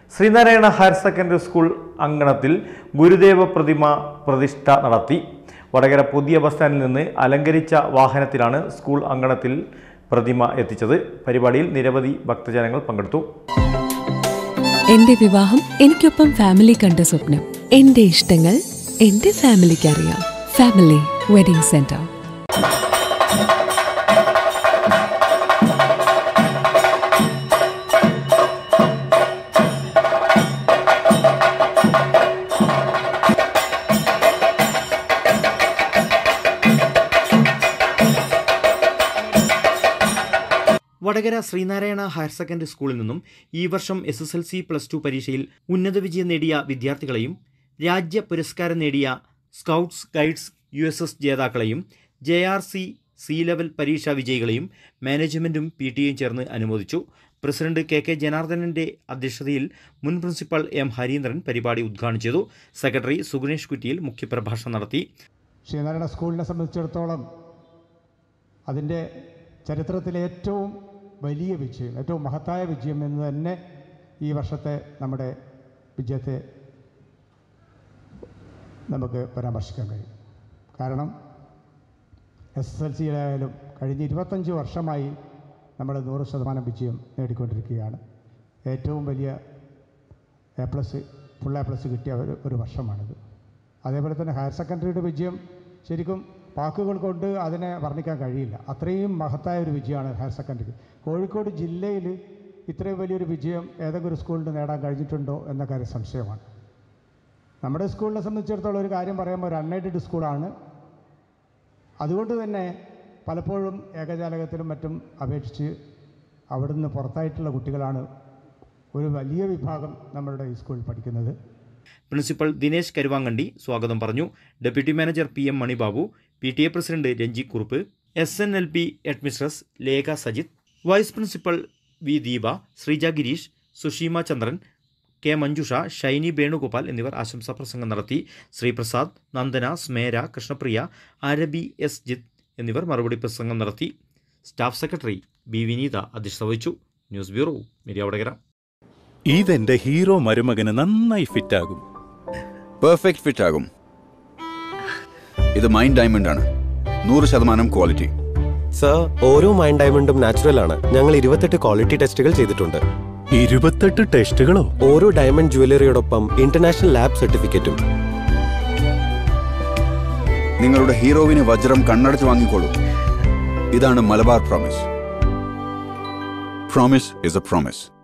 Sreenarayana higher secondary school അങ്കണത്തിൽ ഗുരുദേവ പ്രതിമ പ്രതിഷ്ഠ നടത്തി വടകര പുതിയ ബസ് സ്റ്റാൻഡിൽ നിന്ന് അലങ്കരിച്ച വാഹനത്തിലാണ് സ്കൂൾ അങ്കണത്തിൽ പ്രതിമ എത്തിച്ചത് പരിപാടിയിൽ നിരവധി ഭക്തജനങ്ങൾ പങ്കെടുത്തു എന്റെ വിവാഹം എനിക്കൊപ്പം ഫാമിലി കണ്ട സ്വപ്നം എന്റെ ഇഷ്ടങ്ങൾ എന്റെ ഫാമിലിക്ക് അറിയാം family wedding centre Vadakara Sreenarayana higher secondary സ്കൂളിൽ നിന്നും ഈ വർഷം S S L C plus two പരീക്ഷയിൽ ഉന്നത വിജയം നേടിയ വിദ്യാർത്ഥികളെയും രാജ്യ പുരസ്കാരം നേടിയ scouts guides U S S ജേതാക്കളെയും J R C C level പരീക്ഷാ വിജയികളെയും മാനേജ്മെൻറ്റും പി ടിയും ചേർന്ന് അനുമോദിച്ചു പ്രസിഡന്റ് കെ കെ ജനാർദ്ദനന്റെ അധ്യക്ഷതയിൽ മുൻ പ്രിൻസിപ്പൽ എം ഹരീന്ദ്രൻ പരിപാടി ഉദ്ഘാടനം ചെയ്തു സെക്രട്ടറി സുഗുണേഷ് കുറ്റിയിൽ മുഖ്യപ്രഭാഷണം നടത്തി ശ്രീനാരായണ സ്കൂളിനെ സംബന്ധിച്ചിടത്തോളം അതിൻ്റെ ചരിത്രത്തിലെ ഏറ്റവും വലിയ വിജയം ഏറ്റവും മഹത്തായ വിജയം എന്ന് തന്നെ ഈ വർഷത്തെ നമ്മുടെ വിജയത്തെ നമുക്ക് പരാമർശിക്കാൻ കഴിയും കാരണം എസ് എസ് എൽ സിയിലായാലും കഴിഞ്ഞ ഇരുപത്തഞ്ച് വർഷമായി നമ്മൾ നൂറ് ശതമാനം വിജയം നേടിക്കൊണ്ടിരിക്കുകയാണ് ഏറ്റവും വലിയ A plus full A plus കിട്ടിയ ഒരു ഒരു വർഷമാണിത് അതേപോലെ തന്നെ ഹയർ സെക്കൻഡറിയുടെ വിജയം ശരിക്കും വാക്കുകൾ കൊണ്ട് അതിനെ വർണ്ണിക്കാൻ കഴിയില്ല അത്രയും മഹത്തായ ഒരു വിജയമാണ് ഹയർ സെക്കൻഡറി കോഴിക്കോട് ജില്ലയിൽ ഇത്രയും വലിയൊരു വിജയം ഏതെങ്കിലും ഒരു സ്കൂളിന് നേടാൻ കഴിഞ്ഞിട്ടുണ്ടോ എന്ന കാര്യം സംശയമാണ് നമ്മുടെ സ്കൂളിനെ സംബന്ധിച്ചിടത്തോളം ഒരു കാര്യം പറയുമ്പോൾ ഒരു അൺഎയ്ഡഡ് സ്കൂളാണ് അതുകൊണ്ട് തന്നെ പലപ്പോഴും ഏകജാലകത്തിലും മറ്റും അപേക്ഷിച്ച് അവിടുന്ന് പുറത്തായിട്ടുള്ള കുട്ടികളാണ് ഒരു വലിയ വിഭാഗം നമ്മളുടെ ഈ സ്കൂളിൽ പഠിക്കുന്നത് പ്രിൻസിപ്പൽ ദിനേശ് കരുവാങ്കണ്ടി സ്വാഗതം പറഞ്ഞു deputy manager P M Manibabu P T A president Ranji Kurup S N L P headmistress Lekha Sajith vice principal V Deepa Sreeja Girish Susheema Chandran K Manjusha Shiny Venugopal എന്നിവർ ആശംസാ പ്രസംഗം നടത്തി ശ്രീപ്രസാദ് നന്ദന സ്മേര കൃഷ്ണപ്രിയ അരബി എസ് ജിത്ത് എന്നിവർ മറുപടി പ്രസംഗം നടത്തി സ്റ്റാഫ് സെക്രട്ടറി ബി വിനീത അധ്യക്ഷത വഹിച്ചു ന്യൂസ് ബ്യൂറോ മീഡിയ വടകര ഇതെന്റെ ഹീറോ മരുമകന് നന്നായി ഫിറ്റാകും പെർഫെക്റ്റ് ഫിറ്റ് ആകും ഇത് മൈൻഡ് ഡയമണ്ട് ആണ് നൂറ് ശതമാനം ക്വാളിറ്റി സർ ഓരോ മൈൻ ഡയമണ്ടും നാച്ചുറൽ ആണ് ഞങ്ങൾ ഇരുപത്തെട്ട് ക്വാളിറ്റി ടെസ്റ്റുകൾ ചെയ്തിട്ടുണ്ട് ഇരുപത്തെട്ട് ടെസ്റ്റുകളോ ഓരോ ഡയമണ്ട് ജുവലറിയോടൊപ്പം ഇന്റർനാഷണൽ ലാബ് സർട്ടിഫിക്കറ്റും നിങ്ങളുടെ ഹീറോവിന് വജ്രം കണ്ണടച്ച് വാങ്ങിക്കോളൂ ഇതാണ് Malabar promise promise is a promise